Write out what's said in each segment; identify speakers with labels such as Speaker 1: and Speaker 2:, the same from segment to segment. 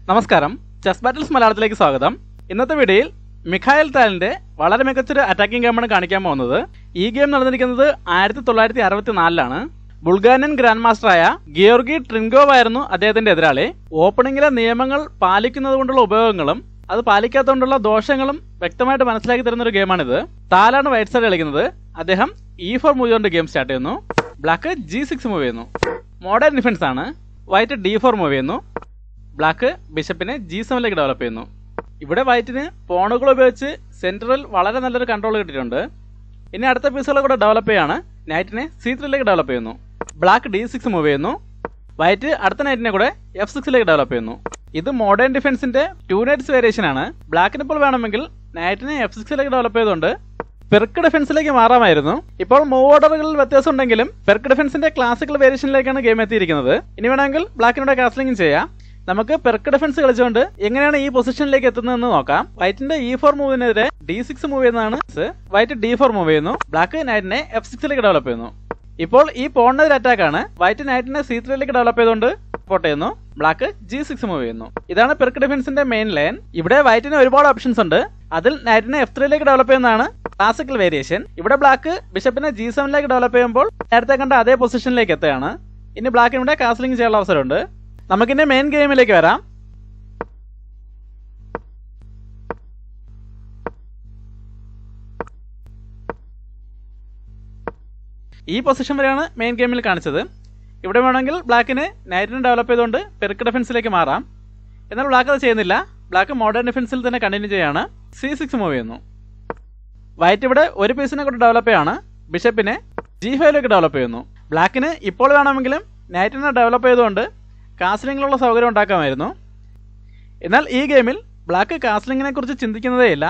Speaker 1: നമസ്കാരം chess battles മലയാളത്തിലേക്ക് സ്വാഗതം ഇന്നത്തെ വീഡിയോയിൽ മിഖായൽ താലിന്റെ വളരെ മികച്ചൊരു അറ്റാക്കിംഗ് ഗെയിമാണ് കാണിക്കാൻ പോകുന്നത് ഈ ഗെയിം നടന്നിരിക്കുന്നത് ആയിരത്തി തൊള്ളായിരത്തി അറുപത്തി നാലിലാണ് ബുൾഗാനിയൻ ഗ്രാൻഡ് മാസ്റ്ററായ ഗിയോർഗി ട്രിൻഗോവ് ആയിരുന്നു അദ്ദേഹത്തിന്റെ എതിരാളി ഓപ്പണിംഗിലെ നിയമങ്ങൾ പാലിക്കുന്നത് കൊണ്ടുള്ള ഉപയോഗങ്ങളും അത് പാലിക്കാത്തതുകൊണ്ടുള്ള ദോഷങ്ങളും വ്യക്തമായിട്ട് മനസ്സിലാക്കി തരുന്ന ഒരു ഗെയിമാണിത് താലാണ് വൈറ്റ് സൈഡ് കളിക്കുന്നത് അദ്ദേഹം ഇ ഫോർ മൂവ് കൊണ്ട് ഗെയിം സ്റ്റാർട്ട് ചെയ്യുന്നു ബ്ലാക്ക് ജി സിക്സ് മൂവ് ചെയ്യുന്നു മോഡേൺ ഡിഫൻസ് ആണ് വൈറ്റ് ഡി ഫോർ മൂവ് ചെയ്യുന്നു ബ്ലാക്ക് ബിഷപ്പിനെ ജി സെവനിലേക്ക് ഡെവലപ്പ് ചെയ്യുന്നു ഇവിടെ വൈറ്റിന് പോണുകൾ ഉപയോഗിച്ച് സെൻറ്ററിൽ വളരെ നല്ലൊരു കൺട്രോൾ കിട്ടിയിട്ടുണ്ട് ഇനി അടുത്ത പീസുകൾ കൂടെ ഡെവലപ്പ് ചെയ്യാണ് നൈറ്റിനെ സി ത്രീയിലേക്ക് ഡെവലപ്പ് ചെയ്യുന്നു ബ്ലാക്ക് ഡി സിക്സ് മൂവ് ചെയ്യുന്നു വൈറ്റ് അടുത്ത നൈറ്റിനെ കൂടെ എഫ് സിക്സിലേക്ക് ഡെവലപ്പ് ചെയ്യുന്നു ഇത് മോഡേൺ ഡിഫൻസിന്റെ ടു നൈറ്റ്സ് വേരിയേഷൻ ആണ് ബ്ലാക്കിന് ഇപ്പോൾ വേണമെങ്കിൽ നൈറ്റിനെ എഫ് സിക്സിലേക്ക് ഡെവലപ്പ് ചെയ്തുകൊണ്ട് പെർക്ക് ഡിഫൻസിലേക്ക് മാറാമായിരുന്നു ഇപ്പോൾ മൂവ് ഓർഡറുകളിൽ വ്യത്യാസം ഉണ്ടെങ്കിലും പെർക്ക് ഡിഫൻസിന്റെ ക്ലാസിക്കൽ വേരിയേഷനിലേക്കാണ് ഗെയിം എത്തിയിരിക്കുന്നത് ഇനി വേണമെങ്കിൽ ബ്ലാക്കിനോട് കാസ്ലിംഗും ചെയ്യാം നമുക്ക് പെർക്ക് ഡിഫൻസ് കളിച്ചുകൊണ്ട് എങ്ങനെയാണ് ഈ പൊസിഷനിലേക്ക് എത്തുന്നതെന്ന് നോക്കാം വൈറ്റിന്റെ ഇ ഫോർ മൂവിനെതിരെ ഡി സിക്സ് മൂവ് ചെയ്യുന്നതാണ് വൈറ്റ് ഡി ഫോർ മൂവ് ചെയ്യുന്നു ബ്ലാക്ക് നൈറ്റിനെ എഫ് സിക്സിലേക്ക് ഡെവലപ്പ് ചെയ്യുന്നു ഇപ്പോൾ ഈ പോണിനെതിരെ അറ്റാക്ക് ആണ് വൈറ്റ് നൈറ്റിനെ സി ത്രീയിലേക്ക് ഡെവലപ്പ് ചെയ്തുകൊണ്ട് സപ്പോർട്ട് ചെയ്യുന്നു ബ്ലാക്ക് ജി സിക്സ് മൂവ് ചെയ്യുന്നു ഇതാണ് പെർക്ക് ഡിഫൻസിന്റെ മെയിൻ ലൈൻ ഇവിടെ വൈറ്റിന് ഒരുപാട് ഓപ്ഷൻസ് ഉണ്ട് അതിൽ നൈറ്റിനെ എഫ് ത്രീയിലേക്ക് ഡെവലപ്പ് ചെയ്യുന്നതാണ് ക്ലാസിക്കൽ വേരിയേഷൻ ഇവിടെ ബ്ലാക്ക് ബിഷപ്പിനെ ജി സെവനിലേക്ക് ഡെവലപ്പ് ചെയ്യുമ്പോൾ നേരത്തെ കണ്ട അതേ പൊസിഷനിലേക്ക് എത്തുകയാണ് ഇനി ബ്ലാക്കിന് ഇവിടെ കാസ്ലിംഗ് ചെയ്യാനുള്ള അവസരമുണ്ട് നമുക്കിന്റെ മെയിൻ ഗെയിമിലേക്ക് വരാം ഈ പൊസിഷൻ വരെയാണ് മെയിൻ ഗെയിമിൽ കാണിച്ചത് ഇവിടെ വേണമെങ്കിൽ ബ്ലാക്കിന് നൈറ്റിനെ ഡെവലപ്പ് ചെയ്തുകൊണ്ട് പെർക്ക് ഡിഫൻസിലേക്ക് മാറാം എന്നാൽ ബ്ലാക്ക് അത് ചെയ്യുന്നില്ല ബ്ലാക്ക് മോഡേൺ ഡിഫൻസിൽ തന്നെ കണ്ടിന്യൂ ചെയ്യാണ് സി സിക്സ് മൂവ് ചെയ്യുന്നു വൈറ്റ് ഇവിടെ ഒരു പീസിനെ കൂടെ ഡെവലപ്പ് ചെയ്യാണ് ബിഷപ്പിനെ ജി ഫൈവിലേക്ക് ഡെവലപ്പ് ചെയ്യുന്നു ബ്ലാക്കിന് ഇപ്പോൾ വേണമെങ്കിലും നൈറ്റിനെ ഡെവലപ്പ് ചെയ്തുകൊണ്ട് കാസ്ലിങ്ങിലുള്ള സൗകര്യം ഉണ്ടാക്കാമായിരുന്നു എന്നാൽ ഈ ഗെയിമിൽ ബ്ലാക്ക് കാസ്ലിങ്ങിനെ കുറിച്ച് ചിന്തിക്കുന്നതേയില്ല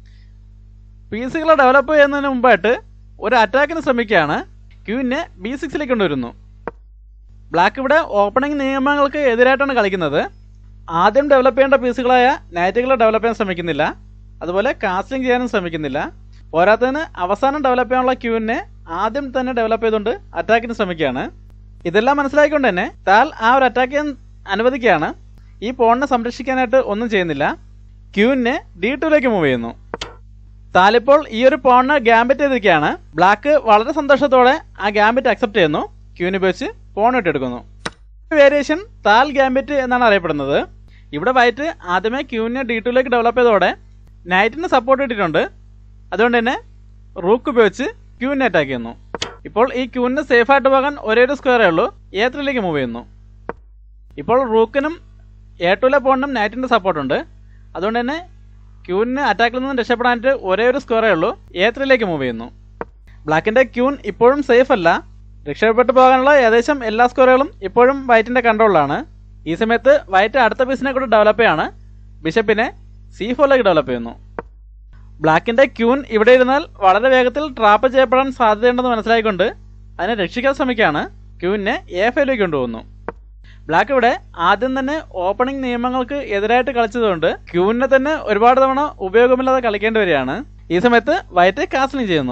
Speaker 1: പീസുകളെ ഡെവലപ്പ് ചെയ്യുന്നതിന് മുമ്പായിട്ട് ഒരു അറ്റാക്കിന് ശ്രമിക്കുകയാണ് ക്യൂവിനെ ബി സിക്സിലേക്ക് കൊണ്ടുവരുന്നു ബ്ലാക്ക് ഇവിടെ ഓപ്പണിംഗ് നിയമങ്ങൾക്ക് എതിരായിട്ടാണ് കളിക്കുന്നത് ആദ്യം ഡെവലപ്പ് ചെയ്യേണ്ട പീസുകളായ നൈറ്റുകളെ ഡെവലപ്പ് ചെയ്യാൻ ശ്രമിക്കുന്നില്ല അതുപോലെ കാസ്റ്റിംഗ് ചെയ്യാനും ശ്രമിക്കുന്നില്ല പോരാത്തതിന് അവസാനം ഡെവലപ്പ് ചെയ്യാനുള്ള ക്യൂവിനെ ആദ്യം തന്നെ ഡെവലപ്പ് ചെയ്തുകൊണ്ട് അറ്റാക്കിന് ശ്രമിക്കുകയാണ് ഇതെല്ലാം മനസ്സിലാക്കിക്കൊണ്ട് തന്നെ താൽ ആ ഒരു അറ്റാക്ക് ചെയ്യാൻ അനുവദിക്കുകയാണ് ഈ പോണിനെ സംരക്ഷിക്കാനായിട്ട് ഒന്നും ചെയ്യുന്നില്ല ക്യൂവിനെ ഡി ടുവിലേക്ക് മൂവ് ചെയ്യുന്നു താലിപ്പോൾ ഈ ഒരു പോണിന് ഗ്യാമ്പറ്റ് ചെയ്തിരിക്കുകയാണ് ബ്ലാക്ക് വളരെ സന്തോഷത്തോടെ ആ ഗ്യാമ്പറ്റ് അക്സെപ്റ്റ് ചെയ്യുന്നു ക്യൂവിന് ഉപയോഗിച്ച് പോൺ ഇട്ടെടുക്കുന്നു വേരിയേഷൻ താൽ ഗ്യാമ്പറ്റ് എന്നാണ് അറിയപ്പെടുന്നത് ഇവിടെ വൈറ്റ് ആദ്യമേ ക്യൂവിനെ ഡി ടുവിലേക്ക് ഡെവലപ്പ് ചെയ്തതോടെ നൈറ്റിന് സപ്പോർട്ട് കിട്ടിയിട്ടുണ്ട് അതുകൊണ്ട് തന്നെ റൂക്ക് ഉപയോഗിച്ച് ക്യൂവിനെ അറ്റാക്ക് ചെയ്യുന്നു ഇപ്പോൾ ഈ ക്യൂവിന് സേഫ് ആയിട്ട് പോകാൻ ഒരേ ഒരു സ്ക്വയറേ ഉള്ളൂ എ ത്രീയിലേക്ക് മൂവ് ചെയ്യുന്നു ഇപ്പോൾ റൂക്കിനും എ ടുവിലെ പോണിനും നൈറ്റിന്റെ സപ്പോർട്ട് ഉണ്ട് അതുകൊണ്ട് തന്നെ ക്യൂവിന് അറ്റാക്കിൽ നിന്ന് രക്ഷപ്പെടാനായിട്ട് ഒരേ ഒരു സ്ക്വയറേ ഉള്ളൂ എ ത്രീയിലേക്ക് മൂവ് ചെയ്യുന്നു ബ്ലാക്കിന്റെ ക്യൂൻ ഇപ്പോഴും സേഫ് അല്ല രക്ഷപ്പെട്ടു പോകാനുള്ള ഏകദേശം എല്ലാ സ്ക്വയറുകളും ഇപ്പോഴും വൈറ്റിന്റെ കൺട്രോളിലാണ് ഈ സമയത്ത് വൈറ്റ് അടുത്ത പീസിനെ കൂടെ ഡെവലപ്പ് ചെയ്യാണ് ബിഷപ്പിനെ സി ഫോറിലേക്ക് ഡെവലപ്പ് ചെയ്യുന്നു ബ്ലാക്കിന്റെ ക്യൂൻ ഇവിടെ ഇരുന്നാൽ വളരെ വേഗത്തിൽ ട്രാപ്പ് ചെയ്യപ്പെടാൻ സാധ്യതയുണ്ടെന്ന് മനസ്സിലായിക്കൊണ്ട് അതിനെ രക്ഷിക്കാൻ ശ്രമിക്കുകയാണ് ക്യൂവിനെ എ ഫൈവിലേക്ക് കൊണ്ടുപോകുന്നു ബ്ലാക്ക് ഇവിടെ ആദ്യം തന്നെ ഓപ്പണിംഗ് നിയമങ്ങൾക്ക് എതിരായിട്ട് കളിച്ചതുകൊണ്ട് ക്യൂവിനെ തന്നെ ഒരുപാട് തവണ ഉപയോഗമില്ലാതെ കളിക്കേണ്ടി വരികയാണ് ഈ സമയത്ത് വൈറ്റ് കാസ്ലിംഗ് ചെയ്യുന്നു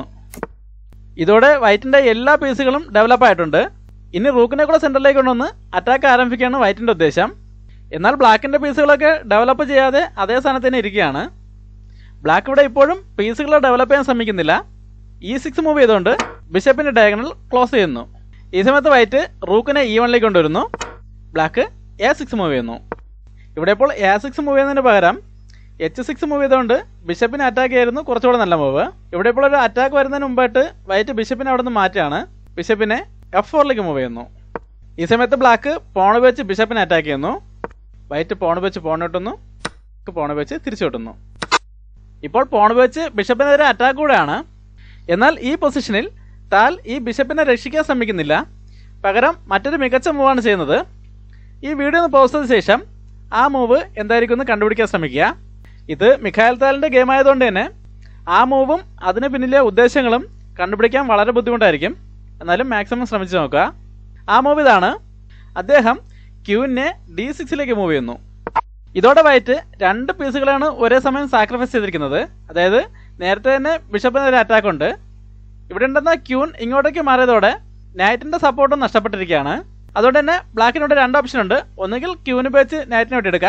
Speaker 1: ഇതോടെ വൈറ്റിന്റെ എല്ലാ പീസുകളും ഡെവലപ്പ് ആയിട്ടുണ്ട് ഇനി റൂക്കിനെ കൂടെ സെന്ററിലേക്ക് കൊണ്ടുവന്ന് അറ്റാക്ക് ആരംഭിക്കുകയാണ് വൈറ്റിന്റെ ഉദ്ദേശം എന്നാൽ ബ്ലാക്കിന്റെ പീസുകളൊക്കെ ഡെവലപ്പ് ചെയ്യാതെ അതേ സ്ഥാനത്ത് തന്നെ ഇരിക്കുകയാണ് ബ്ലാക്ക് ഇവിടെ ഇപ്പോഴും പീസുകളെ ഡെവലപ്പ് ചെയ്യാൻ ശ്രമിക്കുന്നില്ല ഇ സിക്സ് മൂവ് ചെയ്തുകൊണ്ട് ബിഷപ്പിന്റെ ഡയഗണൽ ക്ലോസ് ചെയ്യുന്നു ഈ സമയത്ത് വൈറ്റ് റൂക്കിനെ ഇ വണ്ണിലേക്ക് കൊണ്ടുവരുന്നു ബ്ലാക്ക് എ സിക്സ് മൂവ് ചെയ്യുന്നു ഇവിടെ ഇപ്പോൾ എ സിക്സ് മൂവ് ചെയ്യുന്നതിന് പകരം എച്ച് സിക്സ് മൂവ് ചെയ്തുകൊണ്ട് ബിഷപ്പിനെ അറ്റാക്ക് ചെയ്യായിരുന്നു കുറച്ചുകൂടെ നല്ല മൂവ് ഇവിടെ ഇപ്പോൾ ഒരു അറ്റാക്ക് വരുന്നതിന് മുമ്പായിട്ട് വൈറ്റ് ബിഷപ്പിനെ അവിടെ നിന്ന് മാറ്റുകയാണ് ബിഷപ്പിനെ എഫ് ഫോറിലേക്ക് മൂവ് ചെയ്യുന്നു ഈ സമയത്ത് ബ്ലാക്ക് പോൺ വെച്ച് ബിഷപ്പിനെ അറ്റാക്ക് ചെയ്യുന്നു വൈറ്റ് പോൺ വെച്ച് പോൺ കിട്ടുന്നു പോൺ വെച്ച് തിരിച്ചു കിട്ടുന്നു ഇപ്പോൾ പോൺ വെച്ച് ബിഷപ്പിനെതിരെ അറ്റാക്ക് കൂടെയാണ് എന്നാൽ ഈ പൊസിഷനിൽ താൽ ഈ ബിഷപ്പിനെ രക്ഷിക്കാൻ ശ്രമിക്കുന്നില്ല പകരം മറ്റൊരു മികച്ച മൂവാണ് ചെയ്യുന്നത് ഈ വീഡിയോ ഒന്ന് പോസ്റ്റ് ചെയ്ത ശേഷം ആ മൂവ് എന്തായിരിക്കും എന്ന് കണ്ടുപിടിക്കാൻ ശ്രമിക്കുക ഇത് മിഖായൽ താലിൻ്റെ ഗെയിം ആയതുകൊണ്ട് തന്നെ ആ മൂവും അതിന് പിന്നിലെ ഉദ്ദേശങ്ങളും കണ്ടുപിടിക്കാൻ വളരെ ബുദ്ധിമുട്ടായിരിക്കും എന്നാലും മാക്സിമം ശ്രമിച്ചു നോക്കുക ആ മൂവ് ഇതാണ് അദ്ദേഹം ക്യൂവിനെ ഡി സിക്സിലേക്ക് മൂവ് ചെയ്യുന്നു ഇതോടെ വൈറ്റ് രണ്ട് പീസുകളാണ് ഒരേ സമയം സാക്രിഫൈസ് ചെയ്തിരിക്കുന്നത് അതായത് നേരത്തെ തന്നെ ബിഷപ്പിന് അറ്റാക്ക് ഉണ്ട് ഇവിടെ ഉണ്ടെന്ന ക്യൂൻ ഇങ്ങോട്ടേക്ക് മാറിയതോടെ നൈറ്റിന്റെ സപ്പോർട്ടും നഷ്ടപ്പെട്ടിരിക്കുകയാണ് അതുകൊണ്ട് തന്നെ ബ്ലാക്കിനോട് രണ്ട് ഓപ്ഷൻ ഉണ്ട് ഒന്നുകിൽ ക്യൂവിന് ഉപയോഗിച്ച് നൈറ്റിനെ വിട്ടെടുക്കാം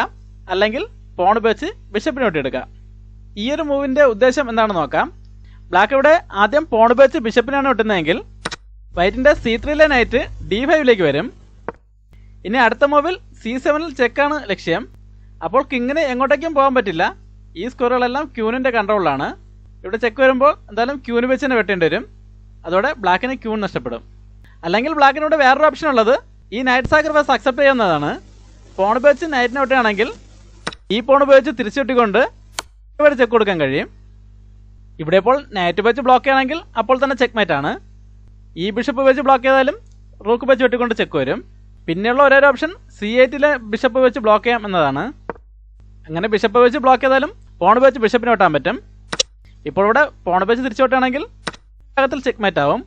Speaker 1: അല്ലെങ്കിൽ പോൺ ഉപയോഗിച്ച് ബിഷപ്പിനെ വെട്ടിയെടുക്കാം ഈ ഒരു മൂവിൻ്റെ ഉദ്ദേശം എന്താണെന്ന് നോക്കാം ബ്ലാക്ക് ഇവിടെ ആദ്യം പോൺ ഉപയോഗിച്ച് ബിഷപ്പിനാണ് വെട്ടുന്നതെങ്കിൽ വൈറ്റിൻ്റെ സി ത്രീയിലെ നൈറ്റ് ഡി ഫൈവിലേക്ക് വരും ഇനി അടുത്ത മൂവിൽ സി സെവനിൽ ചെക്കാണ് ലക്ഷ്യം അപ്പോൾ കിങ്ങിന് എങ്ങോട്ടേക്കും പോകാൻ പറ്റില്ല ഈ സ്കോറുകളെല്ലാം ക്യൂനിൻ്റെ കൺട്രോളിലാണ് ഇവിടെ ചെക്ക് വരുമ്പോൾ എന്തായാലും ക്യൂന് വെച്ച് തന്നെ വെട്ടേണ്ടി വരും അതോടെ ബ്ലാക്കിന് ക്യൂൺ നഷ്ടപ്പെടും അല്ലെങ്കിൽ ബ്ലാക്കിനോട് വേറൊരു ഓപ്ഷൻ ഉള്ളത് ഈ നൈറ്റ് സാക്രിഫൈസ് അക്സെപ്റ്റ് ചെയ്യുന്നതാണ് പോൺ ഉപയോഗിച്ച് നൈറ്റിനെ വെട്ടുകയാണെങ്കിൽ ഈ പോൺ ഉപയോഗിച്ച് തിരിച്ചു വെട്ടിക്കൊണ്ട് ഇവിടെ ചെക്ക് കൊടുക്കാൻ കഴിയും ഇവിടെ ഇപ്പോൾ നൈറ്റ് വെച്ച് ബ്ലോക്ക് ചെയ്യുകയാണെങ്കിൽ അപ്പോൾ തന്നെ ചെക്ക് മേറ്റ് ആണ് ഈ ബിഷപ്പ് വെച്ച് ബ്ലോക്ക് ചെയ്താലും റൂക്ക് വെച്ച് വെട്ടിക്കൊണ്ട് ചെക്ക് വരും പിന്നെയുള്ള ഒരേ ഓപ്ഷൻ സി എയ്റ്റിലെ ബിഷപ്പ് വെച്ച് ബ്ലോക്ക് ചെയ്യാം എന്നതാണ് അങ്ങനെ ബിഷപ്പ് വെച്ച് ബ്ലോക്ക് ചെയ്താലും പോൺ വെച്ച് ബിഷപ്പിനെ വെട്ടാൻ പറ്റും ഇപ്പോൾ ഇവിടെ പോൺ വെച്ച് തിരിച്ചു വെട്ടുകയാണെങ്കിൽ അകത്തിൽ ചെക്ക് മേറ്റ് ആവും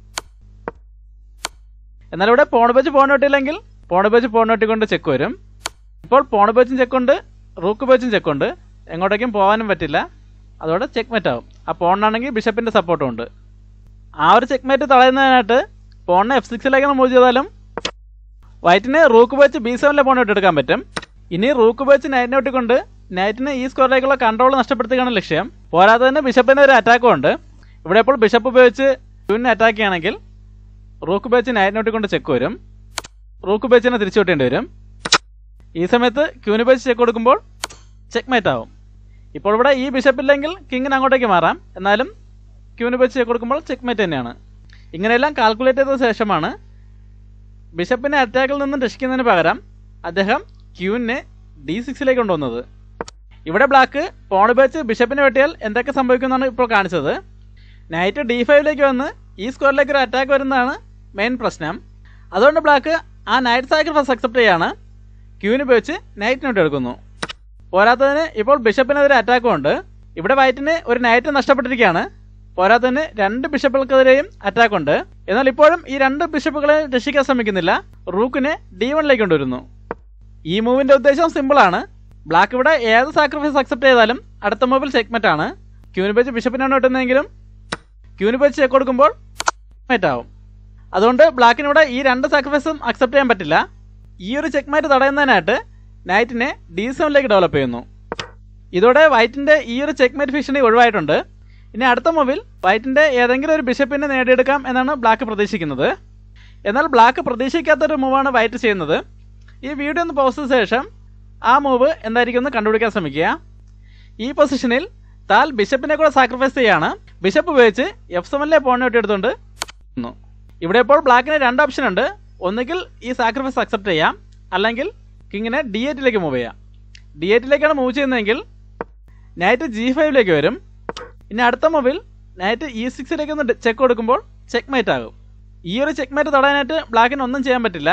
Speaker 1: എന്നാൽ ഇവിടെ പോൺ വെച്ച് പോൺ വെട്ടിയില്ലെങ്കിൽ പോൺ വെച്ച് പോൺ വെട്ടിക്കൊണ്ട് ചെക്ക് വരും ഇപ്പോൾ പോൺ വെച്ചും ചെക്കുണ്ട് റൂക്ക് വെച്ചും ചെക്കുണ്ട് എങ്ങോട്ടേക്കും പോകാനും പറ്റില്ല അതോടെ ചെക്ക് മേറ്റ് ആവും ആ പോണിനാണെങ്കിൽ ബിഷപ്പിൻ്റെ സപ്പോർട്ടും ഉണ്ട് ആ ഒരു ചെക്ക് മേറ്റ് തടയുന്നതിനായിട്ട് പോണിനെ എഫ് സിക്സിലേക്ക് മൂവ് ചെയ്താലും വൈറ്റിന് റൂക്ക് വെച്ച് ബി സെവനിലെ പോൺ എടുക്കാൻ പറ്റും ഇനി റൂക്ക് വെച്ച് നൈറ്റിനെ വെട്ടിക്കൊണ്ട് നൈറ്റിന് ഈ സ്കോറിലേക്കുള്ള കൺട്രോൾ നഷ്ടപ്പെടുത്തുകയാണ് ലക്ഷ്യം പോരാതെ തന്നെ ബിഷപ്പിന് ഒരു അറ്റാക്കും ഉണ്ട് ഇവിടെ ഇപ്പോൾ ബിഷപ്പ് ഉപയോഗിച്ച് ക്യൂവിനെ അറ്റാക്ക് ചെയ്യുകയാണെങ്കിൽ റൂക്ക് ഉപയോഗിച്ച് നൈറ്റിനെ വെട്ടിക്കൊണ്ട് ചെക്ക് വരും റൂക്ക് ഉപയോഗിച്ച് തിരിച്ചു വെട്ടേണ്ടി വരും ഈ സമയത്ത് ക്യൂവിന് ഉപയോഗിച്ച് ചെക്ക് കൊടുക്കുമ്പോൾ ചെക്ക് മേറ്റ് ആവും ഇപ്പോൾ ഇവിടെ ഈ ബിഷപ്പ് ഇല്ലെങ്കിൽ കിങ്ങിന് അങ്ങോട്ടേക്ക് മാറാം എന്നാലും ക്യൂവിന് ഉപയോഗിച്ച് ചെക്ക് കൊടുക്കുമ്പോൾ ചെക്ക് മേറ്റ് തന്നെയാണ് ഇങ്ങനെയെല്ലാം കാൽക്കുലേറ്റ് ചെയ്ത ശേഷമാണ് ബിഷപ്പിനെ അറ്റാക്കിൽ നിന്നും രക്ഷിക്കുന്നതിന് പകരം അദ്ദേഹം ക്യൂവിനെ ഡി സിക്സിലേക്ക് കൊണ്ടുവന്നത് ഇവിടെ ബ്ലാക്ക് പോൺ ഉപയോഗിച്ച് ബിഷപ്പിനെ വെട്ടിയാൽ എന്തൊക്കെ സംഭവിക്കുമെന്നാണ് ഇപ്പോൾ കാണിച്ചത് നൈറ്റ് ഡി ഫൈവിലേക്ക് വന്ന് ഈ സ്കോറിലേക്ക് ഒരു അറ്റാക്ക് വരുന്നതാണ് മെയിൻ പ്രശ്നം അതുകൊണ്ട് ബ്ലാക്ക് ആ നൈറ്റ് സാക്രിഫൈസ് അക്സെപ്റ്റ് ചെയ്യാണ് ക്യൂവിന് ഉപയോഗിച്ച് നൈറ്റിനെ എടുക്കുന്നു പോരാത്തതിന് ഇപ്പോൾ ബിഷപ്പിനെതിരെ അറ്റാക്കും ഉണ്ട് ഇവിടെ വൈറ്റിന് ഒരു നൈറ്റ് നഷ്ടപ്പെട്ടിരിക്കുകയാണ് പോരാത്തതിന് രണ്ട് ബിഷപ്പുകൾക്കെതിരെയും അറ്റാക്ക് ഉണ്ട് എന്നാൽ ഇപ്പോഴും ഈ രണ്ട് ബിഷപ്പുകളെ രക്ഷിക്കാൻ ശ്രമിക്കുന്നില്ല റൂക്കിനെ ഡി വണിലേക്ക് കൊണ്ടുവരുന്നു ഈ മൂവിന്റെ ഉദ്ദേശം സിമ്പിൾ ആണ് ബ്ലാക്ക് ഇവിടെ ഏത് സാക്രിഫൈസ് അക്സെപ്റ്റ് ചെയ്താലും അടുത്ത മൂവിൽ സെഗ്മെന്റ് ആണ് ക്യൂന് വെച്ച് ബിഷപ്പിനാണ് കിട്ടുന്നതെങ്കിലും ക്യൂന് വെച്ച് ചെക്ക് കൊടുക്കുമ്പോൾ ചെക്ക്മേറ്റ് ആവും അതുകൊണ്ട് ബ്ലാക്കിനിവിടെ ഈ രണ്ട് സാക്രിഫൈസും അക്സെപ്റ്റ് ചെയ്യാൻ പറ്റില്ല ഈ ഒരു ചെക്ക്മേറ്റ് തടയുന്നതിനായിട്ട് നൈറ്റിനെ ഡി സെവനിലേക്ക് ഡെവലപ്പ് ചെയ്യുന്നു ഇതോടെ വൈറ്റിന്റെ ഈ ഒരു ചെക്ക്മേറ്റ് ഭീഷണി ഒഴിവായിട്ടുണ്ട് ഇനി അടുത്ത മൂവിൽ വൈറ്റിന്റെ ഏതെങ്കിലും ഒരു ബിഷപ്പിനെ നേടിയെടുക്കാം എന്നാണ് ബ്ലാക്ക് പ്രതീക്ഷിക്കുന്നത് എന്നാൽ ബ്ലാക്ക് പ്രതീക്ഷിക്കാത്തൊരു മൂവാണ് വൈറ്റ് ചെയ്യുന്നത് ഈ വീഡിയോ ഒന്ന് പോസ്റ്റ് ചെയ്ത ശേഷം ആ മൂവ് എന്തായിരിക്കും എന്ന് കണ്ടുപിടിക്കാൻ ശ്രമിക്കുക ഈ പൊസിഷനിൽ താൽ ബിഷപ്പിനെ കൂടെ സാക്രിഫൈസ് ചെയ്യാണ് ബിഷപ്പ് ഉപയോഗിച്ച് എഫ് സെവനിലെ പോണിനെ വെട്ടിയെടുത്തുകൊണ്ട് ന്നു. ഇവിടെ ഇപ്പോൾ ബ്ലാക്കിന് രണ്ട് ഓപ്ഷൻ ഉണ്ട് ഒന്നുകിൽ ഈ സാക്രിഫൈസ് അക്സെപ്റ്റ് ചെയ്യാം അല്ലെങ്കിൽ കിങ്ങിനെ ഡി എയ്റ്റിലേക്ക് മൂവ് ചെയ്യാം ഡി എയ്റ്റിലേക്കാണ് മൂവ് ചെയ്യുന്നതെങ്കിൽ നൈറ്റ് ജി ഫൈവിലേക്ക് വരും ഇനി അടുത്ത മൂവിൽ നൈറ്റ് ഇ സിക്സിലേക്ക് ഒന്ന് ചെക്ക് കൊടുക്കുമ്പോൾ ചെക്ക് മേറ്റ് ആകും ഈ ഒരു ചെക്ക് മേറ്റ് തടയാനായിട്ട് ബ്ലാക്കിന് ഒന്നും ചെയ്യാൻ പറ്റില്ല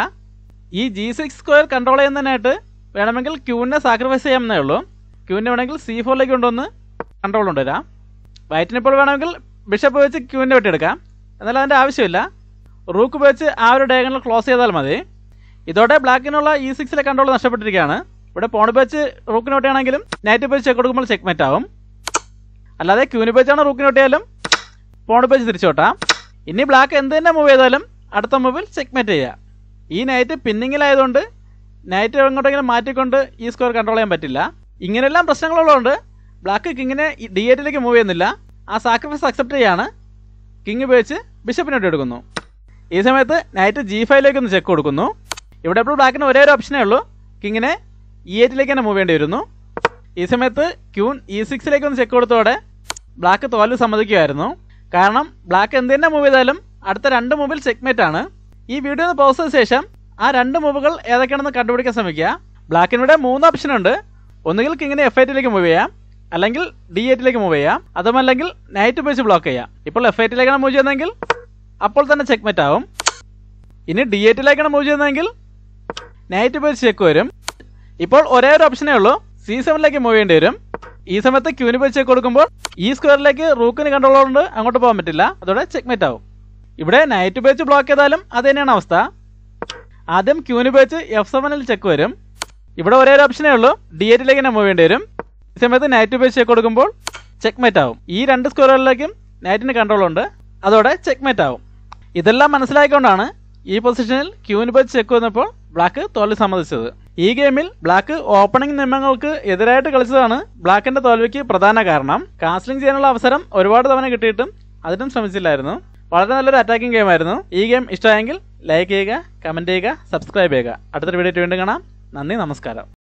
Speaker 1: ഈ ജി സിക്സ് സ്ക്വയർ കൺട്രോൾ ചെയ്യുന്നതിനായിട്ട് വേണമെങ്കിൽ ക്യൂവിനെ സാക്രിഫൈസ് ചെയ്യാമെന്നേ ഉള്ളൂ ക്യൂവിനെ വേണമെങ്കിൽ സി ഫോറിലേക്ക് കൊണ്ടുവന്ന് കൺട്രോൾ കൊണ്ടുവരാം വൈറ്റിന് ഇപ്പോൾ വേണമെങ്കിൽ ബിഷപ്പ് വെച്ച് ക്യൂവിൻ്റെ വെട്ടിയെടുക്കാം എന്നാൽ അതിൻ്റെ ആവശ്യമില്ല റൂക്ക് ഉപയോഗിച്ച് ആ ഒരു ഡയഗണൽ ക്ലോസ് ചെയ്താൽ മതി ഇതോടെ ബ്ലാക്കിനുള്ള ഇ സിക്സിലെ കൺട്രോൾ നഷ്ടപ്പെട്ടിരിക്കുകയാണ് ഇവിടെ പോൺ വെച്ച് റൂക്കിന് വെട്ടിയാണെങ്കിലും നൈറ്റ് വെച്ച് ചെക്ക് കൊടുക്കുമ്പോൾ ചെക്ക് മെറ്റ് ആവും അല്ലാതെ ക്യൂന് വെച്ചാണ് റൂക്കിന് വെട്ടിയാലും പോൺ വെച്ച് തിരിച്ചു വെട്ടാം ഇനി ബ്ലാക്ക് എന്ത് തന്നെ മൂവ് ചെയ്താലും അടുത്ത മൂവിൽ ചെക്ക് മെറ്റ് ചെയ്യുക ഈ നൈറ്റ് പിന്നിങ്ങിലായതുകൊണ്ട് നൈറ്റ് എങ്ങോട്ടെങ്കിലും മാറ്റിക്കൊണ്ട് ഈ സ്കോർ കൺട്രോൾ ചെയ്യാൻ പറ്റില്ല ഇങ്ങനെയെല്ലാം പ്രശ്നങ്ങളുള്ളതുകൊണ്ട് ബ്ലാക്ക് കിങ്ങിനെ ഡി എയ്റ്റിലേക്ക് മൂവ് ചെയ്യുന്നില്ല ആ സാക്രിഫൈസ് അക്സെപ്റ്റ് ചെയ്യാണ് കിങ് ഉപയോഗിച്ച് ബിഷപ്പിനോട്ട് എടുക്കുന്നു ഈ സമയത്ത് നൈറ്റ് ജി ഫൈവിലേക്ക് ഒന്ന് ചെക്ക് കൊടുക്കുന്നു ഇവിടെ ഇപ്പോൾ ബ്ലാക്കിന് ഒരേ ഒരു ഓപ്ഷനേ ഉള്ളൂ കിങ്ങിനെ ഇ എയ്റ്റിലേക്ക് തന്നെ മൂവ് ചെയ്യേണ്ടി വരുന്നു ഈ സമയത്ത് ക്യൂൺ ഇ സിക്സിലേക്ക് ഒന്ന് ചെക്ക് കൊടുത്തോടെ ബ്ലാക്ക് തോൽവി സമ്മതിക്കുമായിരുന്നു കാരണം ബ്ലാക്ക് എന്ത് തന്നെ മൂവ് ചെയ്താലും അടുത്ത രണ്ട് മൂവിൽ ചെക്ക്മേറ്റ് ആണ് ഈ വീഡിയോ ഒന്ന് പോസ്റ്റ് ചെയ്ത ശേഷം ആ രണ്ട് മൂവുകൾ ഏതൊക്കെയാണെന്ന് കണ്ടുപിടിക്കാൻ ശ്രമിക്കുക ബ്ലാക്കിനിവിടെ മൂന്ന് ഓപ്ഷൻ ഉണ്ട് ഒന്നുകിൽ കിങ്ങിനെ എഫ് എയ്റ്റിലേക്ക് മൂവ് ചെയ്യാം അല്ലെങ്കിൽ ഡി എയ്റ്റിലേക്ക് മൂവ് ചെയ്യാം അതുമല്ലെങ്കിൽ നൈറ്റ് ഉപയോഗിച്ച് ബ്ലോക്ക് ചെയ്യാം ഇപ്പോൾ എഫ് എയ്റ്റിലേക്കാണ് മൂവ് ചെയ്യുന്നതെങ്കിൽ അപ്പോൾ തന്നെ ചെക്ക്മേറ്റ് ആവും ഇനി ഡി എയ്റ്റിലേക്കാണ് മൂവ് ചെയ്യുന്നതെങ്കിൽ നൈറ്റ് ഉപയോഗിച്ച് ചെക്ക് വരും ഇപ്പോൾ ഒരേ ഒരു ഓപ്ഷനേ ഉള്ളൂ സി സെവനിലേക്ക് മൂവ് ചെയ്യേണ്ടി വരും ഈ സമയത്ത് ക്യൂന് പോയി ചെക്ക് കൊടുക്കുമ്പോൾ ഈ സ്ക്വയറിലേക്ക് റൂക്കിന് കൺട്രോൾ കൊണ്ട് അങ്ങോട്ട് പോകാൻ പറ്റില്ല അതോടെ ചെക്ക്മേറ്റ് ആവും ഇവിടെ നൈറ്റ് ഉപയോഗിച്ച് ബ്ലോക്ക് ചെയ്താലും അത് തന്നെയാണ് അവസ്ഥ ആദ്യം ക്യൂന് ഉപയോഗിച്ച് എഫ് സെവനിൽ ചെക്ക് വരും ഇവിടെ ഒരേ ഒരു ഓപ്ഷനേ ഉള്ളൂ ഡി എയ്റ്റിലേക്ക് തന്നെ മൂവ് ചെയ്യേണ്ടി വരും ഈ സമയത്ത് നൈറ്റ് ഉപയോഗിച്ച് ചെക്ക് കൊടുക്കുമ്പോൾ ചെക്ക്മേറ്റ് ആവും ഈ രണ്ട് സ്ക്വയറുകളിലേക്കും നൈറ്റിന് കൺട്രോൾ ഉണ്ട് അതോടെ ചെക്ക്മേറ്റ് ആവും ഇതെല്ലാം മനസ്സിലാക്കിക്കൊണ്ടാണ് ഈ പൊസിഷനിൽ ക്യൂന് ഉപയോഗിച്ച് ചെക്ക് വന്നപ്പോൾ ബ്ലാക്ക് തോൽവി സമ്മതിച്ചത് ഈ ഗെയിമിൽ ബ്ലാക്ക് ഓപ്പണിംഗ് നിയമങ്ങൾക്ക് എതിരായിട്ട് കളിച്ചതാണ് ബ്ലാക്കിന്റെ തോൽവിക്ക് പ്രധാന കാരണം കാസ്ലിംഗ് ചെയ്യാനുള്ള അവസരം ഒരുപാട് തവണ കിട്ടിയിട്ടും അതിനും ശ്രമിച്ചില്ലായിരുന്നു വളരെ നല്ലൊരു അറ്റാക്കിംഗ് ഗെയിം ആയിരുന്നു ഈ ഗെയിം ഇഷ്ടമായെങ്കിൽ ലൈക്ക് ചെയ്യുക കമന്റ് ചെയ്യുക സബ്സ്ക്രൈബ് ചെയ്യുക അടുത്തൊരു വീഡിയോ വീണ്ടും കാണാം നന്ദി നമസ്കാരം